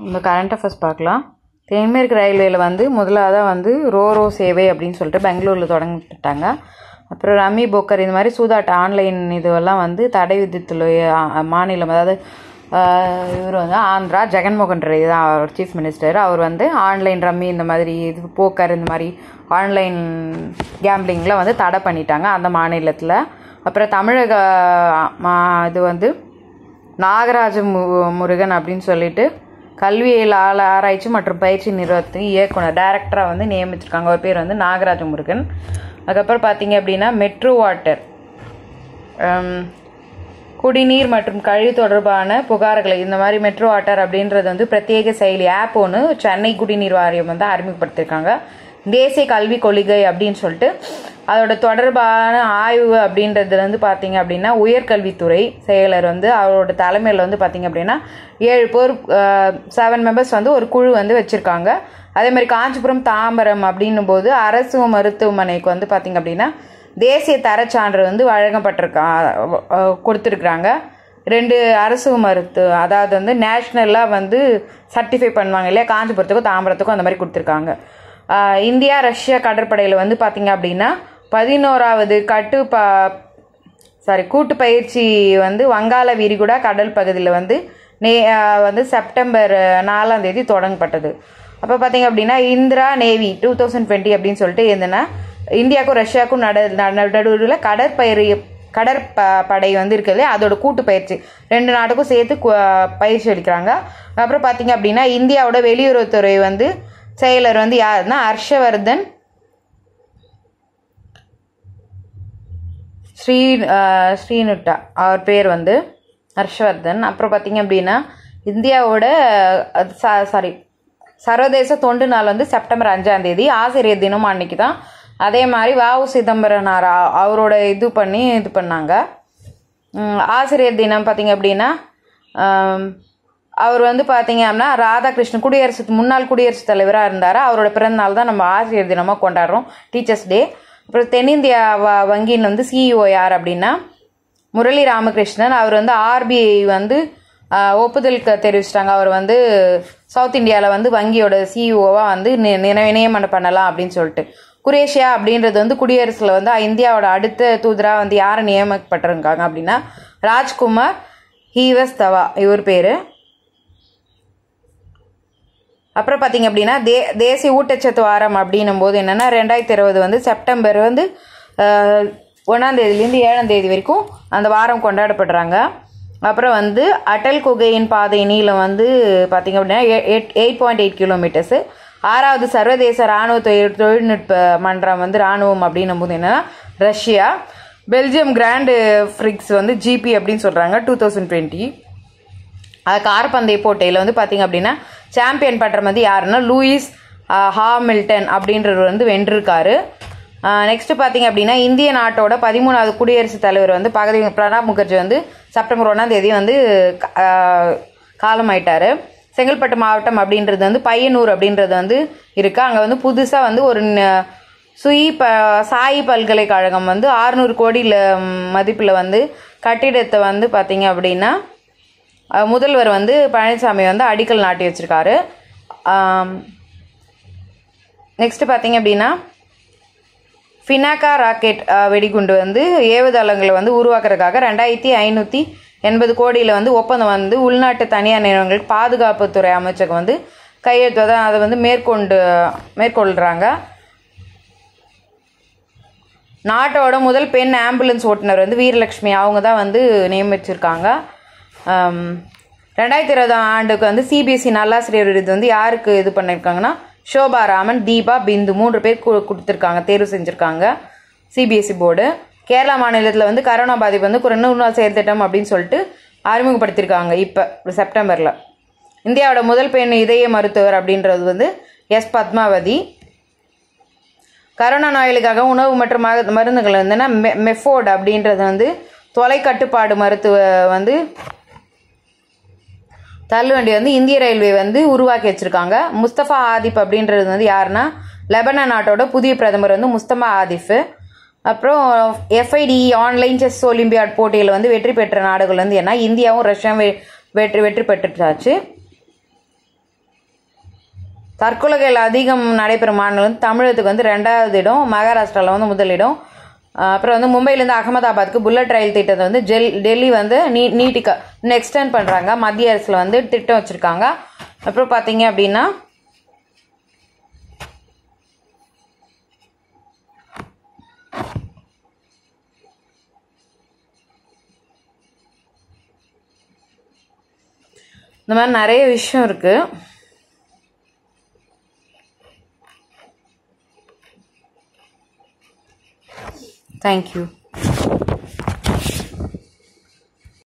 இந்த current affairs பார்க்கலாம் தென்மேற்கு ரயில்வேல வந்து முதலாவதாக வந்து ரோரோ சேவை அப்படின்னு சொல்லிட்டு பெங்களூரில் தொடங்கிட்டாங்க அப்புறம் ரம்மி போக்கர் இந்த மாதிரி சூதாட்ட ஆன்லைன் இதுவெல்லாம் வந்து தடை விதித்துள்ள அ- மாநிலம் அதாவது இவர் வந்து ஆந்திரா ஜெகன்மோகன் ரெட்டி தான் அவர் சீஃப் மினிஸ்டர் அவர் வந்து ஆன்லைன் ரம்மி இந்த மாதிரி இது போக்கர் இந்த மாதிரி ஆன்லைன் கேம்பிளிங்கில் வந்து தடை பண்ணிட்டாங்க அந்த மாநிலத்தில் அப்புறம் தமிழக மா இது வந்து நாகராஜ மு- முருகன் அப்படின்னு சொல்லிட்டு கல்வியியல் ஆள ஆராய்ச்சி மற்றும் பயிற்சி நிறுவனத்தின் இயக்குனர் டைரக்டராக வந்து நியமிச்சிருக்காங்க அவர் பேர் வந்து நாகராஜ முருகன் அதுக்கப்புறம் பார்த்தீங்க அப்படின்னா மெட்ரோ வாட்டர் குடிநீர் மற்றும் கழிவு தொடர்பான புகார்களை இந்த மாதிரி மெட்ரோ வாட்டர் அப்படின்றது வந்து பிரத்யேக செயலி ஆப் ஒன்று சென்னை குடிநீர் வாரியம் வந்து அறிமுகப்படுத்தியிருக்காங்க தேசிய கல்விக் கொள்கை அப்படின்னு சொல்லிட்டு அதோட தொடர்பான ஆய்வு அப்படின்றது வந்து பார்த்தீங்க அப்படின்னா உயர்கல்வித்துறை செயலர் வந்து அவரோட தலைமையில் வந்து பார்த்தீங்க அப்படின்னா ஏழு பேர் செவன் மெம்பர்ஸ் வந்து ஒரு குழு வந்து வச்சுருக்காங்க அதே மாதிரி காஞ்சிபுரம் தாம்பரம் அப்படின்னும் போது அரசு மருத்துவமனைக்கு வந்து பார்த்தீங்க அப்படின்னா தேசிய தரச்சான்று வந்து வழங்கப்பட்டிருக்கா அஹ் கொடுத்துருக்குறாங்க ரெண்டு அரசு மருத்துவ அதாவது வந்து நேஷ்னலாக வந்து சர்டிஃபை பண்ணுவாங்க இல்லையா காஞ்சிபுரத்துக்கும் தாம்பரத்துக்கும் அந்த மாதிரி கொடுத்துருக்காங்க அஹ் இந்தியா ரஷ்யா கடற்படையில் வந்து பார்த்தீங்க அப்படின்னா பதினோராவது கட்டு ப சாரி கூட்டு பயிற்சி வந்து வங்காள விரிகுடா கடல் பகுதியில் வந்து நே அஹ் வந்து செப்டம்பர் நாலாம் தேதி தொடங்கப்பட்டது அப்போ பார்த்தீங்க அப்படின்னா Indra navy two thousand twenty அப்படின்னு சொல்லிட்டு என்னன்னா இந்தியாவுக்கும் ரஷ்யாவுக்கும் நட நடுவில் கடற்பயிர் கடற்ப படை வந்து இருக்குது இல்லையா அதோட கூட்டு பயிற்சி ரெண்டு நாட்டுக்கும் சேர்த்து கு- பயிற்சி அளிக்கிறாங்க அப்புறம் பார்த்தீங்க அப்படின்னா இந்தியாவோட வெளியுறவுத்துறை வந்து செயலர் வந்து யாருன்னா ஹர்ஷவர்தன் ஸ்ரீ அஹ், ஸ்ரீனுட்டா அவர் பேர் வந்து ஹர்ஷவர்தன் அப்புறம் பார்த்தீங்க அப்படின்னா இந்தியாவோட சாரி சர்வதேச தொண்டு நாள் வந்து செப்டம்பர் அஞ்சாம் தேதி ஆசிரியர் தினம் அன்னைக்கு தான் அதே மாதிரி வாவு சிதம்பரனார் அ- அவரோட இது பண்ணி இது பண்ணாங்க உம், ஆசிரியர் தினம் பார்த்தீங்க அப்படின்னா ஆம், அவர் வந்து பார்த்தீங்க அப்படின்னா ராதாகிருஷ்ணன் குடியரசு முன்னாள் குடியரசுத் தலைவராக இருந்தார் அவரோட பிறந்த நாள் தான் நம்ம ஆசிரியர் தினமாக கொண்டாடுறோம் டீச்சர்ஸ் டே அப்புறம் தென்னிந்தியா வ- வங்கியின் வந்து சிஇஓ யார் அப்படின்னா முரளி ராமகிருஷ்ணன் அவர் வந்து ஆர்பிஐ வந்து ஆஹ், ஒப்புதல் க- தெரிவிச்சிட்டாங்க அவர் வந்து சவுத் இந்தியாவில் வந்து வங்கியோட சிஇஓவாக வந்து நி- நினை- நியமனம் பண்ணலாம் அப்படின்னு சொல்லிட்டு குரேஷியா அப்படின்றது வந்து குடியரசில் வந்து இந்தியாவோட அடுத்த தூதராக வந்து யாரை நியமிக்கப்பட்டிருக்காங்க அப்படின்னா ராஜ்குமார் ஹீவஸ் தவா இவர் பேர் அப்புறம் பார்த்தீங்க அப்படின்னா தே தேசிய ஊட்டச்சத்து வாரம் அப்படின்னும் போது என்னென்னா ரெண்டாயிரத்தி இருபது வந்து செப்டம்பர் வந்து ஆஹ், ஒண்ணாம் தேதியிலேருந்து ஏழாம் தேதி வரைக்கும் அந்த வாரம் கொண்டாடப்படுறாங்க அப்புறம் வந்து அடல் குகையின் பாதை நீளம் வந்து பார்த்தீங்க அப்படின்னா எயிட் பாயிண்ட் எயிட் கிலோமீட்டர்ஸு ஆறாவது சர்வதேச இராணுவ தொழில் தொழில்நுட்ப மன்றம் வந்து இராணுவம் அப்படின்னும் போது என்னென்னா ரஷ்யா பெல்ஜியம் கிராண்டு ஃப்ரிக்ஸ் வந்து ஜிபி அப்படின்னு சொல்கிறாங்க டூ தௌசண்ட் டுவெண்ட்டி அது கார்பந்தய போட்டியில் வந்து பார்த்தீங்க அப்படின்னா சாம்பியன் பட்டம் வந்து யாருன்னா லூயிஸ் ஆஹ், ஹாமில்டன் அப்படின்றவர் வந்து வென்றிருக்காரு நெக்ஸ்ட் பார்த்தீங்க அப்படின்னா இந்திய நாட்டோட பதிமூணாவது குடியரசுத் தலைவர் வந்து பகதி பிரணாப் முகர்ஜி வந்து செப்டம்பர் ஒன்றாம் தேதி வந்து ஆஹ், காலமாயிட்டாரு செங்கல்பட்டு மாவட்டம் அப்படின்றது வந்து பையனூர் அப்படின்றது வந்து இருக்கு அங்கே வந்து புதுசாக வந்து ஒரு ந- சுயி ப சாயி பல்கலைக்கழகம் வந்து ஆறுநூறு கோடியில் மதிப்பில் வந்து கட்டிடத்தை வந்து பார்த்தீங்க அப்படின்னா அஹ் முதல்வர் வந்து பழனிசாமி வந்து அடிக்கல் நாட்டி வச்சிருக்காரு நெக்ஸ்ட் பார்த்தீங்க அப்படின்னா ஃபினாக்கா ராக்கெட் அஹ், வெடிகுண்டு வந்து ஏவுதளங்களை வந்து உருவாக்குறதுக்காக ரெண்டாயிரத்தி ஐநூற்றி எண்பது கோடியில் வந்து ஒப்பந்தம் வந்து உள்நாட்டு தனியார் நிறுவனங்களுக்கு பாதுகாப்புத்துறை அமைச்சகம் வந்து கையெழுத்து தான் அதை வந்து மேற்கொண்டு மேற்கொள்கிறாங்க நாட்டோட முதல் பெண் ஆம்புலன்ஸ் ஓட்டுநர் வந்து வீரலட்சுமி அவங்க தான் வந்து நியமிச்சிருக்காங்க ஆம், ரெண்டாயிரத்தி இருபதாம் ஆண்டுக்கு வந்து சிபிஎஸ்சி நல்லாசிரியர் விருது வந்து யாருக்கு இது பண்ணியிருக்காங்கன்னா ஷோபா ராமன் தீபா பிந்து மூன்று பேர் கு- கொடுத்துருக்காங்க தேர்வு செஞ்சுருக்காங்க சிபிஎஸ்சி போர்டு கேரளா மாநிலத்தில் வந்து கரோனா பாதிப்பு வந்து ஒரு நூறு நாள் செயல் திட்டம் அப்படின்னு சொல்லிட்டு அறிமுகப்படுத்தியிருக்காங்க இப்போ செப்டம்பரில் இந்தியாவோட முதல் பெண் இதய மருத்துவர் அப்படின்றது வந்து எஸ் பத்மாவதி கரோனா நோய்களுக்காக உணவு மற்றும் மரு- மருந்துகள் வந்துன்னா மெ மெஃபோர்ட் அப்படின்றது வந்து தொலைக்கட்டுப்பாடு மருத்துவ வந்து தள்ளுவண்டி வந்து இந்திய ரயில்வே வந்து உருவாக்கி வச்சிருக்காங்க முஸ்தபா ஆதிப் அப்படின்றது வந்து யாருன்னா லெபனான் நாட்டோட புதிய பிரதமர் வந்து முஸ்தபா ஆதிஃப் அப்புறம் எஃப்ஐடி ஆன்லைன் செஸ் ஒலிம்பியாட் போட்டியில் வந்து வெற்றி பெற்ற நாடுகள் வந்து என்ன இந்தியாவும் ரஷ்யாவும் வெ- வெற்றி வெற்றி பெற்றுச்சாச்சு தற்கொலைகள் அதிகம் நடைபெறும் மாநிலம் வந்து தமிழகத்துக்கு வந்து ரெண்டாவது இடம் மகாராஷ்டிராவில் வந்து முதலிடம் அஹ் அப்புறம் வந்து மும்பையிலேருந்து அகமதாபாத்துக்கு புல்லட் ரயில் திட்டத்தை வந்து ஜெல் டெல்லி வந்து நீ நீட்டிக்க இன்னும் எக்ஸ்டெண்ட் பண்ணுறாங்க மத்திய அரசில் வந்து திட்டம் வச்சுருக்காங்க அப்புறம் பார்த்தீங்க அப்படின்னா இந்த மாதிரி நிறைய விஷயம் இருக்குது தேங்க்யூ